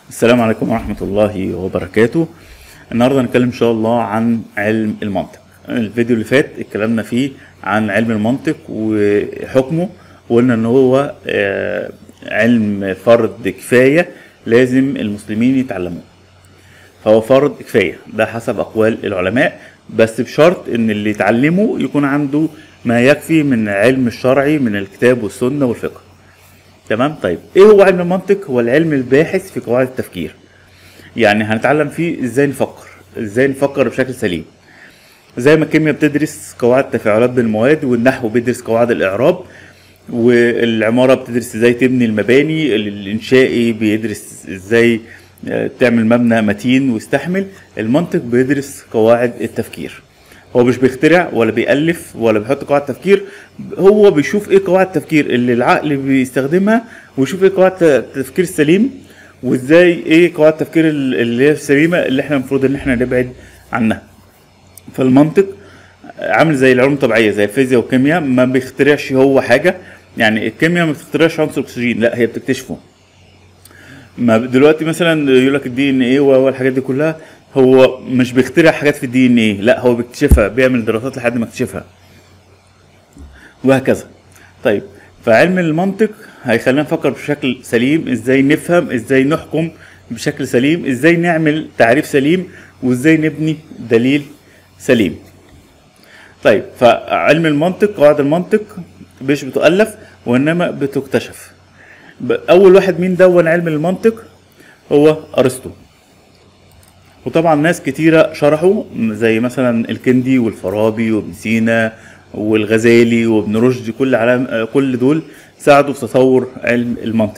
السلام عليكم ورحمة الله وبركاته النهاردة هنتكلم إن شاء الله عن علم المنطق الفيديو اللي فات اتكلمنا فيه عن علم المنطق وحكمه وقلنا إن هو آه، علم فرض كفاية لازم المسلمين يتعلموه فهو فرض كفاية ده حسب أقوال العلماء بس بشرط إن اللي يتعلمه يكون عنده ما يكفي من علم الشرعي من الكتاب والسنة والفقه تمام طيب ايه هو علم المنطق هو العلم الباحث في قواعد التفكير يعني هنتعلم فيه ازاي نفكر ازاي نفكر بشكل سليم زي ما الكيمياء بتدرس قواعد تفاعلات بين المواد والنحو بيدرس قواعد الاعراب والعمارة بتدرس ازاي تبني المباني الانشائي بيدرس ازاي آه، تعمل مبنى متين ويستحمل المنطق بيدرس قواعد التفكير هو مش بيخترع ولا بيألف ولا بيحط قواعد تفكير هو بيشوف ايه قواعد التفكير اللي العقل بيستخدمها ويشوف ايه قواعد التفكير السليم وازاي ايه قواعد التفكير اللي هي السليمه اللي احنا المفروض ان احنا نبعد عنها فالمنطق عامل زي العلوم الطبيعيه زي الفيزياء والكيمياء ما بيخترعش هو حاجه يعني الكيمياء ما بتخترعش عنصر اكسجين لا هي بتكتشفه ما دلوقتي مثلا يقول لك الدي ان ايه والحاجات دي كلها هو مش بيخترع حاجات في الدي ان ايه لا هو بيكتشفها بيعمل دراسات لحد ما يكتشفها وهكذا طيب فعلم المنطق هيخلينا نفكر بشكل سليم ازاي نفهم ازاي نحكم بشكل سليم ازاي نعمل تعريف سليم وازاي نبني دليل سليم طيب فعلم المنطق قواعد المنطق مش بتؤلف وانما بتكتشف ب- اول واحد مين دون علم المنطق هو ارسطو وطبعا ناس كتيرة شرحوا زي مثلا الكندي والفارابي وابن سينا والغزالي وابن رشد كل علام كل دول ساعدوا في تطور علم المنطق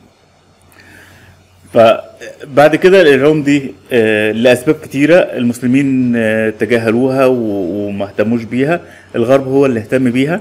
فبعد كده العلوم دي آه، لأسباب كتيرة المسلمين آه، تجاهلوها و- وما اهتموش بيها الغرب هو اللي اهتم بيها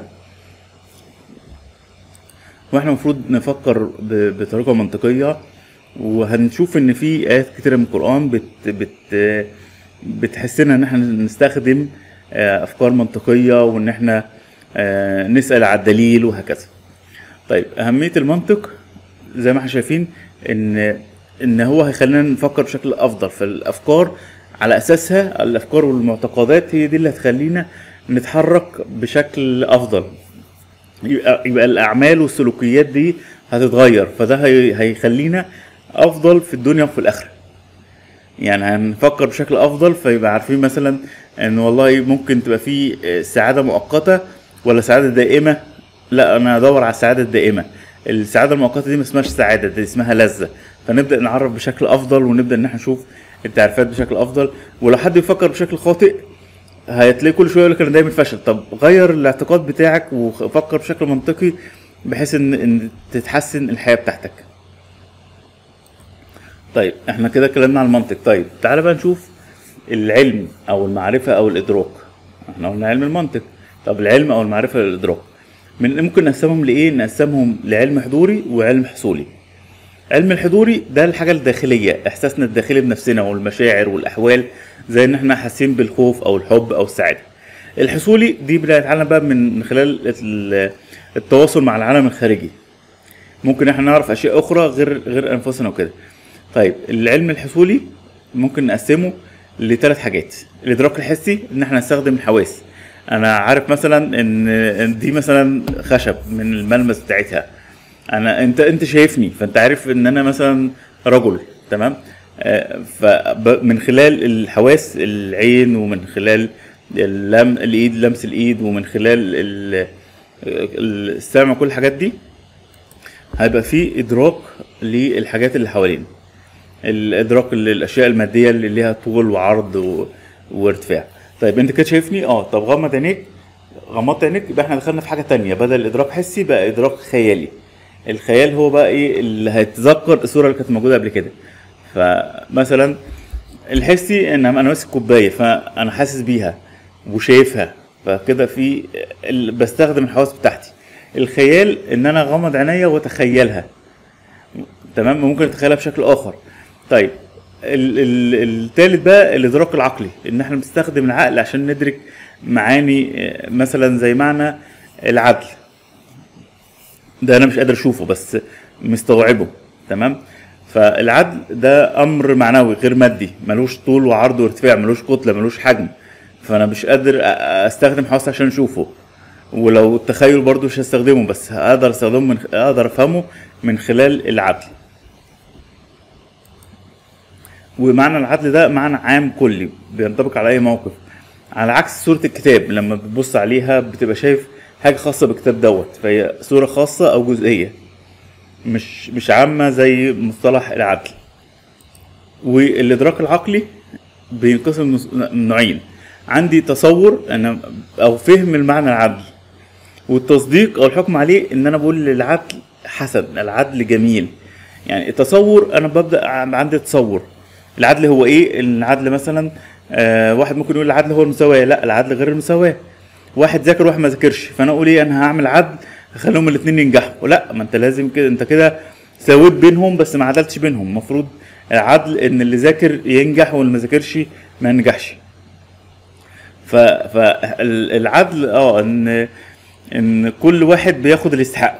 واحنا المفروض نفكر ب- بطريقه منطقيه وهنشوف ان في ايات كتيره من القران بت بت بتحسنا ان احنا نستخدم آه، افكار منطقيه وان احنا آه، نسال على الدليل وهكذا طيب اهميه المنطق زي ما احنا شايفين ان ان هو هيخلينا نفكر بشكل افضل فالافكار على اساسها الافكار والمعتقدات هي دي اللي هتخلينا نتحرك بشكل افضل يبقى, يبقى الاعمال والسلوكيات دي هتتغير فده هي- هيخلينا افضل في الدنيا وفي الاخره يعني هنفكر بشكل افضل فيبقى عارفين مثلا ان والله ممكن تبقى في سعاده مؤقته ولا سعاده دائمه لا انا ادور على السعاده الدائمه السعاده المؤقته دي ما اسمهاش سعاده دي اسمها لذه فنبدا نعرف بشكل افضل ونبدا ان احنا نشوف التعريفات بشكل افضل ولو حد بيفكر بشكل خاطئ هتلاقي كل شويه يقول لك انا دايما فشل طب غير الاعتقاد بتاعك وفكر بشكل منطقي بحيث ان ان تتحسن الحياه بتاعتك طيب احنا كده اتكلمنا عن المنطق طيب تعالى بقى نشوف العلم او المعرفه او الادراك احنا قلنا علم المنطق طب العلم او المعرفه والادراك من ممكن نقسمهم لايه نقسمهم لعلم حضوري وعلم حصولي علم الحضوري ده الحاجة الداخلية إحساسنا الداخلي بنفسنا والمشاعر والأحوال زي إن إحنا حاسين بالخوف أو الحب أو السعادة. الحصولي دي بنتعلم بقى من خلال ال- التواصل مع العالم الخارجي. ممكن إحنا نعرف أشياء أخرى غير غير أنفسنا وكده. طيب العلم الحصولي ممكن نقسمه لثلاث حاجات. الإدراك الحسي إن إحنا نستخدم الحواس. أنا عارف مثلا إن إن دي مثلا خشب من الملمس بتاعتها. انا انت انت شايفني فانت عارف ان انا مثلا رجل تمام فمن خلال الحواس العين ومن خلال اللم الايد لمس الايد ومن خلال ال- السمع كل الحاجات دي هيبقى في ادراك للحاجات اللي حوالينا الادراك للاشياء الماديه اللي ليها طول وعرض و... وارتفاع طيب انت كده شايفني اه طب غمض عينيك غمضت عينيك يبقى احنا دخلنا في حاجه تانية بدل ادراك حسي بقى ادراك خيالي الخيال هو بقى ايه اللي هيتذكر الصوره اللي كانت موجوده قبل كده فمثلا الحسي ان انا ماسك كوبايه فانا حاسس بيها وشايفها فكده في ال- بستخدم الحواس بتاعتي الخيال ان انا اغمض عينيا واتخيلها تمام ممكن اتخيلها بشكل اخر طيب ال- ال- التالت بقى الادراك العقلي ان احنا بنستخدم العقل عشان ندرك معاني آه، مثلا زي معنى العدل ده انا مش قادر اشوفه بس مستوعبه تمام فالعدل ده امر معنوي غير مادي ملوش طول وعرض وارتفاع ملوش كتله ملوش حجم فانا مش قادر أ- استخدم حواس عشان اشوفه ولو التخيل برضو مش هستخدمه بس اقدر استخدمه من اقدر افهمه من خلال العدل ومعنى العدل ده معنى عام كلي بينطبق على اي موقف على عكس صورة الكتاب لما بتبص عليها بتبقى شايف حاجة خاصة بالكتاب دوت فهي صورة خاصة او جزئية مش مش عامة زي مصطلح العدل والادراك العقلي بينقسم نص- نوعين عندي تصور انا او فهم المعنى العدل والتصديق او الحكم عليه ان انا بقول العدل حسن العدل جميل يعني التصور انا ببدا عن- عندي تصور العدل هو ايه العدل مثلا آه واحد ممكن يقول العدل هو المساواه لا العدل غير المساواه واحد ذاكر وواحد ما ذاكرش فانا اقول ايه انا هعمل عدل اخليهم الاثنين ينجحوا لا ما انت لازم كده انت كده سويت بينهم بس ما عدلتش بينهم المفروض العدل ان اللي ذاكر ينجح واللي ما ذاكرش ما ينجحش ف فالعدل اه ان ان كل واحد بياخد اللي يستحقه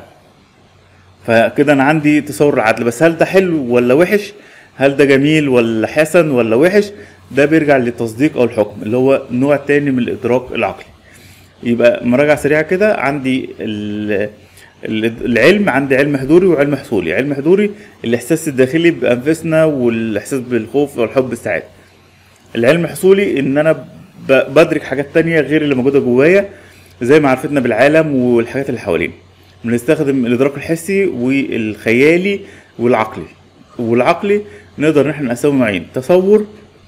فكده انا عندي تصور العدل بس هل ده حلو ولا وحش هل ده جميل ولا حسن ولا وحش ده بيرجع للتصديق او الحكم اللي هو نوع تاني من الادراك العقلي يبقى مراجعة سريعة كده عندي ال- ال- العلم عندي علم حضوري وعلم حصولي علم حضوري الاحساس الداخلي بانفسنا والاحساس بالخوف والحب السعاده العلم الحصولي ان انا ب- بدرك حاجات تانية غير اللي موجوده جوايا زي معرفتنا بالعالم والحاجات اللي حوالينا بنستخدم الادراك الحسي والخيالي والعقلي والعقلي نقدر ان احنا نقسمه نوعين تصور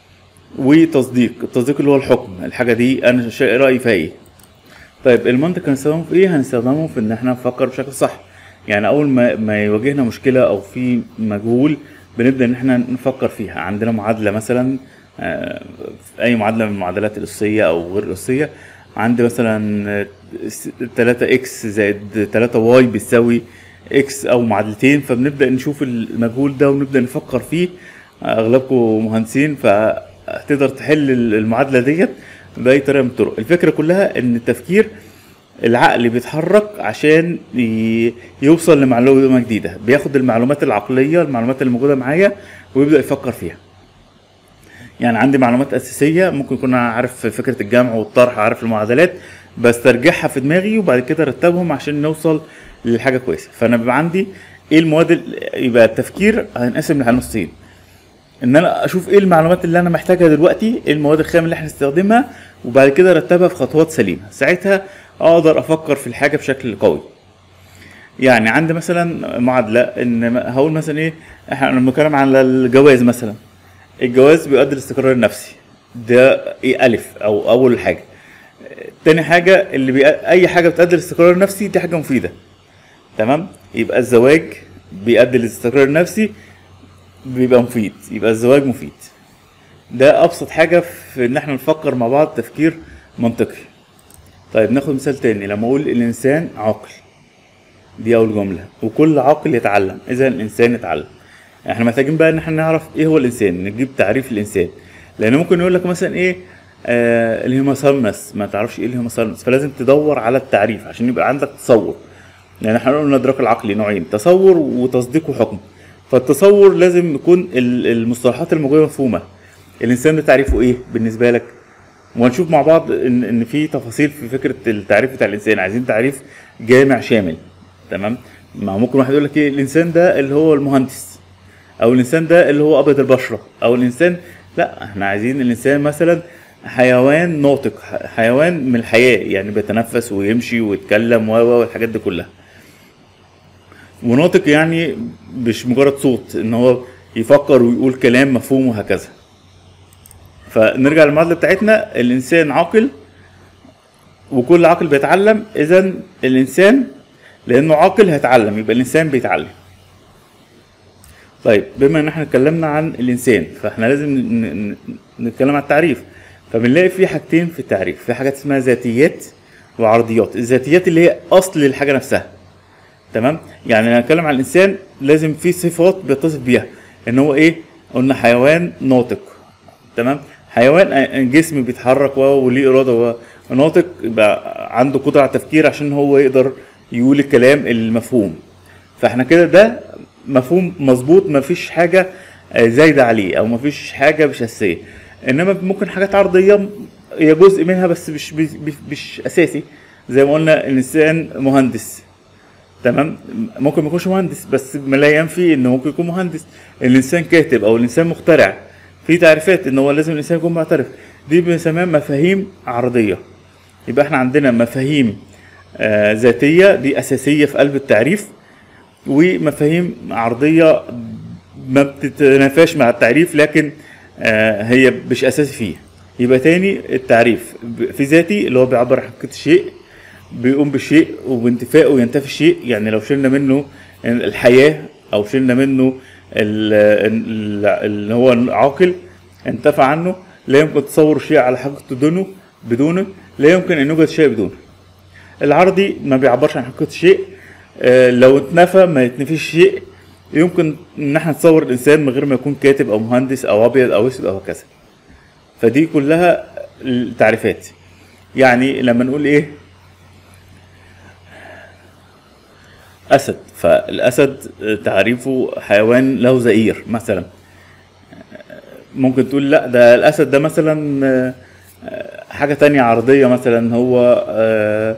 وتصديق التصديق اللي هو الحكم الحاجه دي انا شا- رايي فيها ايه طيب المنطق هنستخدمه في ايه هنستخدمه في ان احنا نفكر بشكل صح يعني اول ما ما يواجهنا مشكله او في مجهول بنبدا ان احنا نفكر فيها عندنا معادله مثلا آه، في اي معادله من المعادلات الاسيه او غير الاسيه عندي مثلا 3 اكس زائد 3 واي بيساوي اكس او معادلتين فبنبدا نشوف المجهول ده ونبدا نفكر فيه اغلبكم مهندسين فتقدر تحل المعادله ديت باي طريقه من الطرق الفكره كلها ان التفكير العقل بيتحرك عشان ي- يوصل لمعلومه جديده بياخد المعلومات العقليه المعلومات اللي موجوده معايا ويبدا يفكر فيها يعني عندي معلومات اساسيه ممكن يكون انا عارف فكره الجمع والطرح عارف المعادلات بسترجعها في دماغي وبعد كده ارتبهم عشان نوصل لحاجه كويسه فانا بيبقى عندي ايه المواد ال- يبقى التفكير هينقسم لنصين ان انا اشوف ايه المعلومات اللي انا محتاجها دلوقتي ايه المواد الخام اللي احنا نستخدمها وبعد كده ارتبها في خطوات سليمه ساعتها اقدر افكر في الحاجه بشكل قوي يعني عندي مثلا معادله ان م- هقول مثلا ايه احنا لما بنتكلم على الجواز مثلا الجواز بيؤدي الاستقرار النفسي ده ايه الف او اول حاجه تاني حاجه اللي بي... اي حاجه بتؤدي للاستقرار النفسي دي حاجه مفيده تمام يبقى الزواج بيؤدي للاستقرار النفسي بيبقى مفيد يبقى الزواج مفيد ده ابسط حاجه في ان احنا نفكر مع بعض تفكير منطقي طيب ناخد مثال تاني لما اقول الانسان عاقل دي اول جمله وكل عاقل يتعلم اذا الانسان يتعلم احنا محتاجين بقى ان احنا نعرف ايه هو الانسان نجيب تعريف الانسان لان ممكن يقول لك مثلا ايه آه الهيموثالمس ما تعرفش ايه الهيموثالمس فلازم تدور على التعريف عشان يبقى عندك تصور يعني احنا قلنا الادراك العقلي نوعين تصور وتصديق وحكم فالتصور لازم يكون ال- المصطلحات الموجوده مفهومه الانسان ده تعريفه ايه بالنسبه لك وهنشوف مع بعض ان ان في تفاصيل في فكره التعريف بتاع الانسان عايزين تعريف جامع شامل تمام ما ممكن واحد يقول لك ايه الانسان ده اللي هو المهندس او الانسان ده اللي هو ابيض البشره او الانسان لا احنا عايزين الانسان مثلا حيوان ناطق ح- حيوان من الحياه يعني بيتنفس ويمشي ويتكلم و و والحاجات دي كلها وناطق يعني مش مجرد صوت ان هو يفكر ويقول كلام مفهوم وهكذا فنرجع للمعادله بتاعتنا الانسان عاقل وكل عاقل بيتعلم اذا الانسان لانه عاقل هيتعلم يبقى الانسان بيتعلم طيب بما ان احنا اتكلمنا عن الانسان فاحنا لازم ن- ن- نتكلم عن التعريف فبنلاقي في حاجتين في التعريف في حاجات اسمها ذاتيات وعرضيات الذاتيات اللي هي اصل الحاجه نفسها تمام يعني انا اتكلم عن الانسان لازم في صفات بيتصف بيها ان هو ايه قلنا حيوان ناطق تمام حيوان جسم بيتحرك وهو وليه اراده وهو ناطق يبقى عنده قدره على التفكير عشان هو يقدر يقول الكلام المفهوم فاحنا كده ده مفهوم مظبوط مفيش حاجه آه، زايده عليه او مفيش حاجه مش اساسيه انما ممكن حاجات عرضيه هي جزء منها بس مش مش, مش اساسي زي ما قلنا الانسان مهندس تمام ممكن ما يكونش مهندس بس ما لا ينفي انه ممكن يكون مهندس الانسان كاتب او الانسان مخترع في تعريفات ان هو لازم الانسان يكون معترف دي بنسميها مفاهيم عرضيه يبقى احنا عندنا مفاهيم آه ذاتيه دي اساسيه في قلب التعريف ومفاهيم عرضيه ما بتتنافاش مع التعريف لكن آه هي مش اساسي فيه يبقى تاني التعريف في ذاتي اللي هو بيعبر عن حقيقه الشيء بيقوم بالشيء وبانتفائه ينتفي الشيء يعني لو شلنا منه الحياة أو شلنا منه ال- ال- اللي هو العاقل انتفى عنه لا يمكن تصور شيء على حقيقته دونه بدونه لا يمكن أن يوجد شيء بدونه العرضي ما بيعبرش عن حقيقة الشيء آه، لو اتنفى ما يتنفيش شيء يمكن ان احنا نتصور الانسان من غير ما يكون كاتب او مهندس او ابيض او اسود او هكذا فدي كلها التعريفات يعني لما نقول ايه اسد فالاسد تعريفه حيوان له زئير مثلا ممكن تقول لا ده الاسد ده مثلا آه، آه، حاجه تانية عرضيه مثلا هو آه،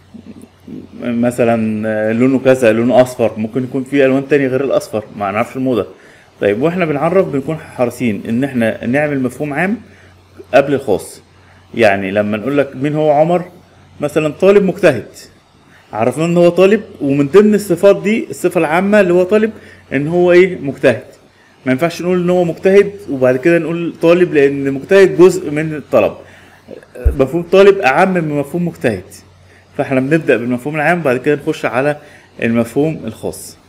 مثلا آه، لونه كذا لونه اصفر ممكن يكون في الوان تانية غير الاصفر ما نعرفش الموضه طيب واحنا بنعرف بنكون حريصين ان احنا نعمل مفهوم عام قبل الخاص يعني لما نقول لك مين هو عمر مثلا طالب مجتهد عرفنا ان هو طالب ومن ضمن الصفات دي الصفه العامه اللي هو طالب ان هو ايه مجتهد ما ينفعش نقول ان هو مجتهد وبعد كده نقول طالب لان مجتهد جزء من الطلب مفهوم طالب اعم من مفهوم مجتهد فاحنا بنبدا بالمفهوم العام وبعد كده نخش على المفهوم الخاص